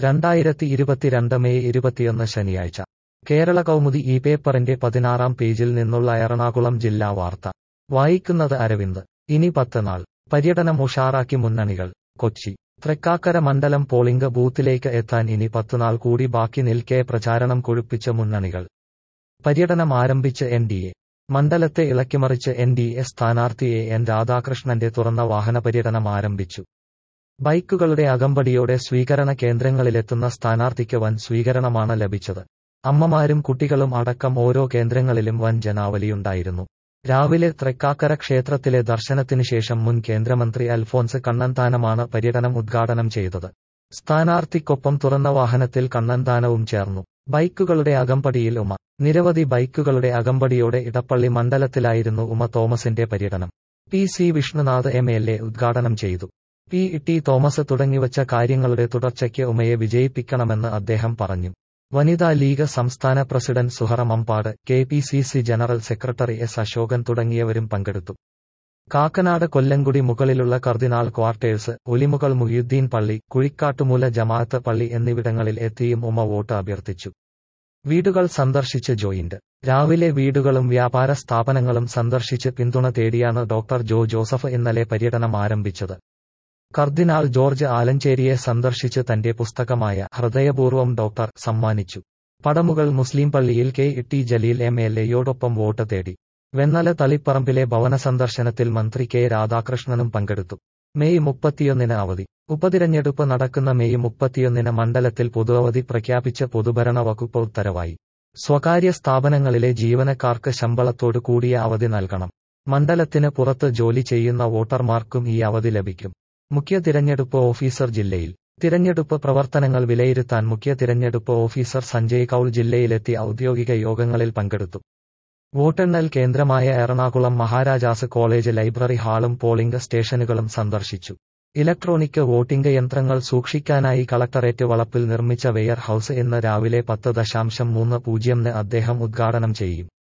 രണ്ടായിരത്തി ഇരുപത്തിരണ്ട് മെയ് ഇരുപത്തിയൊന്ന് ശനിയാഴ്ച കേരള കൗമുദി ഈ പേപ്പറിന്റെ പതിനാറാം പേജിൽ നിന്നുള്ള എറണാകുളം ജില്ലാ വാർത്ത വായിക്കുന്നത് അരവിന്ദ് ഇനി പത്ത് നാൾ പര്യടനം ഉഷാറാക്കി മുന്നണികൾ കൊച്ചി തൃക്കാക്കര മണ്ഡലം പോളിംഗ് ബൂത്തിലേക്ക് എത്താൻ ഇനി പത്തുനാൾ കൂടി ബാക്കി നിൽക്കെ പ്രചാരണം കൊഴുപ്പിച്ച മുന്നണികൾ പര്യടനം ആരംഭിച്ച് എൻ ഡി എ മണ്ഡലത്തെ ഇളക്കിമറിച്ച് എൻ ഡി എ സ്ഥാനാർത്ഥി എ എൻ രാധാകൃഷ്ണന്റെ തുറന്ന വാഹന പര്യടനം ആരംഭിച്ചു ബൈക്കുകളുടെ അകമ്പടിയോടെ സ്വീകരണ കേന്ദ്രങ്ങളിലെത്തുന്ന സ്ഥാനാർത്ഥിക്ക് വൻ സ്വീകരണമാണ് ലഭിച്ചത് അമ്മമാരും കുട്ടികളും അടക്കം ഓരോ കേന്ദ്രങ്ങളിലും വൻ ജനാവലിയുണ്ടായിരുന്നു രാവിലെ തൃക്കാക്കര ക്ഷേത്രത്തിലെ ദർശനത്തിനു ശേഷം മുൻ കേന്ദ്രമന്ത്രി അൽഫോൻസ് കണ്ണന്താനമാണ് പര്യടനം ഉദ്ഘാടനം ചെയ്തത് സ്ഥാനാർത്ഥിക്കൊപ്പം തുറന്ന വാഹനത്തിൽ കണ്ണന്താനവും ചേർന്നു ബൈക്കുകളുടെ അകമ്പടിയിൽ ഉമ നിരവധി ബൈക്കുകളുടെ അകമ്പടിയോടെ ഇടപ്പള്ളി മണ്ഡലത്തിലായിരുന്നു ഉമ തോമസിന്റെ പര്യടനം P C Vishnunath M L A ഉദ്ഘാടനം ചെയ്തു പി ടി തോമസ് തുടങ്ങിവച്ച കാര്യങ്ങളുടെ തുടർച്ചയ്ക്ക് ഉമയെ വിജയിപ്പിക്കണമെന്ന് അദ്ദേഹം പറഞ്ഞു വനിതാ ലീഗ് സംസ്ഥാന president Suhara Mambad K P C C general secretary S Asokan തുടങ്ങിയവരും പങ്കെടുത്തു കാക്കനാട് കൊല്ലങ്കുടി മുകളിലുള്ള കർദിനാൾ ക്വാർട്ടേഴ്സ് ഒലിമുകൾ മുഹിയുദ്ദീൻ പള്ളി കുഴിക്കാട്ടുമൂല ജമാഅത്ത് പള്ളി എന്നിവിടങ്ങളിൽ എത്തിയും ഉമ വോട്ട് അഭ്യർത്ഥിച്ചു വീടുകൾ സന്ദർശിച്ച് ജോയിന്റ് രാവിലെ വീടുകളും വ്യാപാര സ്ഥാപനങ്ങളും സന്ദർശിച്ച് പിന്തുണ തേടിയാണ് ഡോക്ടർ ജോ ജോസഫ് ഇന്നലെ പര്യടനം ആരംഭിച്ചത് കർദിനാൾ ജോർജ് ആലഞ്ചേരിയെ സന്ദർശിച്ച് തന്റെ പുസ്തകമായ ഹൃദയപൂർവ്വം ഡോക്ടർ സമ്മാനിച്ചു പടമുകൾ മുസ്ലിം പള്ളിയിൽ K T Jaleel M L എയോടൊപ്പം വോട്ട് തേടി വെന്നല തളിപ്പറമ്പിലെ ഭവന സന്ദർശനത്തിൽ മന്ത്രി കെ രാധാകൃഷ്ണനും പങ്കെടുത്തു മെയ് മുപ്പത്തിയൊന്നിന് അവധി ഉപതിരഞ്ഞെടുപ്പ് നടക്കുന്ന മെയ് മുപ്പത്തിയൊന്നിന് മണ്ഡലത്തിൽ പൊതു അവധി പ്രഖ്യാപിച്ച പൊതുഭരണ വകുപ്പ് ഉത്തരവായി സ്വകാര്യ സ്ഥാപനങ്ങളിലെ ജീവനക്കാർക്ക് ശമ്പളത്തോടു കൂടിയ അവധി നൽകണം മണ്ഡലത്തിന് പുറത്ത് ജോലി ചെയ്യുന്ന വോട്ടർമാർക്കും ഈ അവധി ലഭിക്കും മുഖ്യ തിരഞ്ഞെടുപ്പ് ഓഫീസർ ജില്ലയിൽ തിരഞ്ഞെടുപ്പ് പ്രവർത്തനങ്ങൾ വിലയിരുത്താൻ മുഖ്യ തിരഞ്ഞെടുപ്പ് ഓഫീസർ സഞ്ജയ് കൌൾ ജില്ലയിലെത്തി ഔദ്യോഗിക യോഗങ്ങളിൽ പങ്കെടുത്തു വോട്ടെണ്ണൽ കേന്ദ്രമായ എറണാകുളം മഹാരാജാസ് കോളേജ് ലൈബ്രറി ഹാളും പോളിംഗ് സ്റ്റേഷനുകളും സന്ദർശിച്ചു ഇലക്ട്രോണിക് വോട്ടിംഗ് യന്ത്രങ്ങൾ സൂക്ഷിക്കാനായി കളക്ടറേറ്റ് വളപ്പിൽ നിർമ്മിച്ച വെയർ ഹൌസ് ഇന്ന് രാവിലെ പത്ത് ദശാംശം മൂന്ന് പൂജ്യംന് അദ്ദേഹം ഉദ്ഘാടനം ചെയ്യും